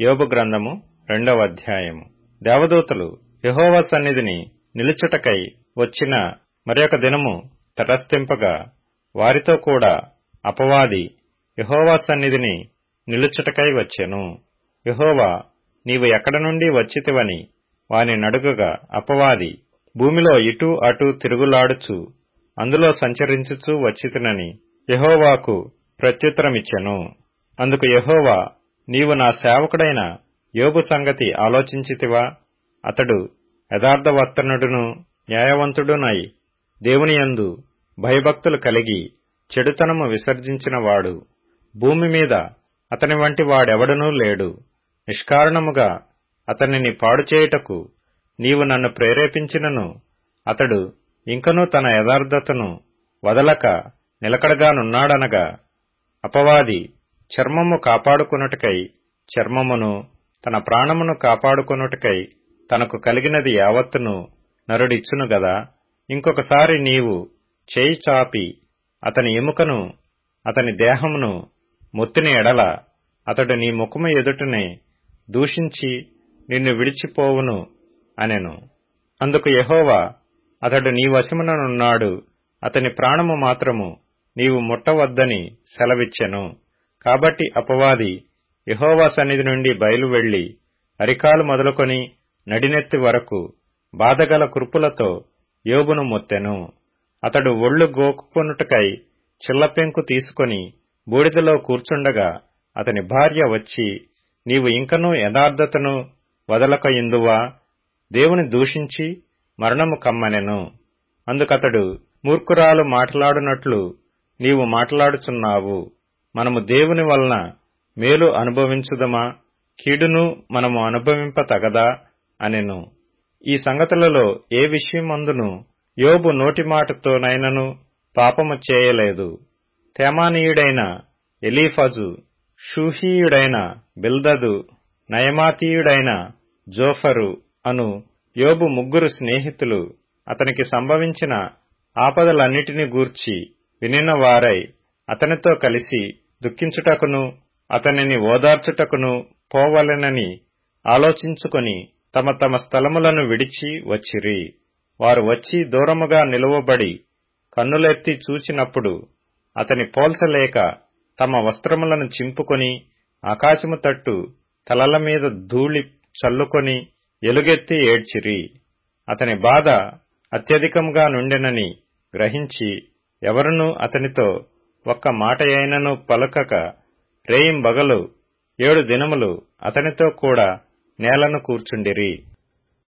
యోబు గ్రంథము రెండవ అధ్యాయము దేవదూతలు యహోవా సన్నిధిని నిలుచుటకై వచ్చిన మరొక దినము తటస్థింపగా వారితో కూడా అపవాది యహోవా సన్నిధిని నిలుచుటకై వచ్చెను యహోవా నీవు ఎక్కడ నుండి వచ్చితివని వాని నడుగగా అపవాది భూమిలో ఇటూ అటూ తిరుగులాడుచు అందులో సంచరించుచూ వచ్చితినని యహోవాకు ప్రత్యుత్తరమిచ్చెను అందుకు యహోవా నీవు నా సేవకుడైన యోబు సంగతి ఆలోచించితివా అతడు యథార్థవర్తనుడును న్యాయవంతుడునై దేవునియందు భయభక్తులు కలిగి చెడుతనము విసర్జించినవాడు భూమి మీద అతని వంటి వాడెవడనూ లేడు నిష్కారణముగా అతనిని పాడుచేయుటకు నీవు నన్ను ప్రేరేపించినను అతడు ఇంకనూ తన యథార్థతను వదలక నిలకడగానున్నాడనగా అపవాది చర్మము కాపాడుకొనుటకై చర్మమును తన ప్రాణమును కాపాడుకొనుటకై తనకు కలిగినది యావత్తును నరుడిచ్చును గదా ఇంకొకసారి నీవు చేయి చాపి అతని ఎముకను అతని దేహమును మొత్తిన ఎడల అతడు నీ ముఖము ఎదుటనే దూషించి నిన్ను విడిచిపోవును అనెను అందుకు యహోవా అతడు నీ వశముననున్నాడు అతని ప్రాణము మాత్రము నీవు ముట్టవద్దని సెలవిచ్చెను కాబట్టి అపవాది యహోవా సన్నిధి నుండి బయలు వెళ్లి అరికాలు మొదలుకొని నడినెత్తి వరకు బాధగల కురుపులతో యోబును మొత్తెను అతడు ఒళ్ళు గోకుకొనుటకై చిల్లపెంకు తీసుకొని బూడిదలో కూర్చుండగా అతని భార్య వచ్చి నీవు ఇంకనూ యథార్థతను వదలక ఇందువా దేవుని దూషించి మరణము కమ్మనెను అందుకతడు మూర్ఖురాలు మాట్లాడునట్లు నీవు మాట్లాడుచున్నావు మనము దేవుని వలన మేలు అనుభవించుదమా కీడును మనము అనుభవింప తగదా అనెను ఈ సంగతులలో ఏ విషయమందును యోబు నోటి మాటతోనైనను పాపము చేయలేదు తేమానీయుడైన ఎలీఫజు షూహీయుడైన బిల్దదు నయమాతీయుడైన జోఫరు అను యోబు ముగ్గురు స్నేహితులు అతనికి సంభవించిన ఆపదలన్నిటిని గూర్చి వినిన వారై అతనితో కలిసి దుఃఖించుటకును అతనిని ఓదార్చుటకును పోవలెనని ఆలోచించుకొని తమ తమ స్థలములను విడిచి వచ్చిరి వారు వచ్చి దూరముగా నిలువబడి కన్నులెత్తి చూచినప్పుడు అతని పోల్చలేక తమ వస్త్రములను చింపుకొని ఆకాశము తట్టు తలల మీద ధూళి చల్లుకొని ఎలుగెత్తి ఏడ్చిరి అతని బాధ అత్యధికంగా నుండెనని గ్రహించి ఎవరునూ అతనితో ఒక్క మాటయైనను పలుకక రేయింబగలు ఏడు దినములు అతనితో కూడా నేలను కూర్చుండిరి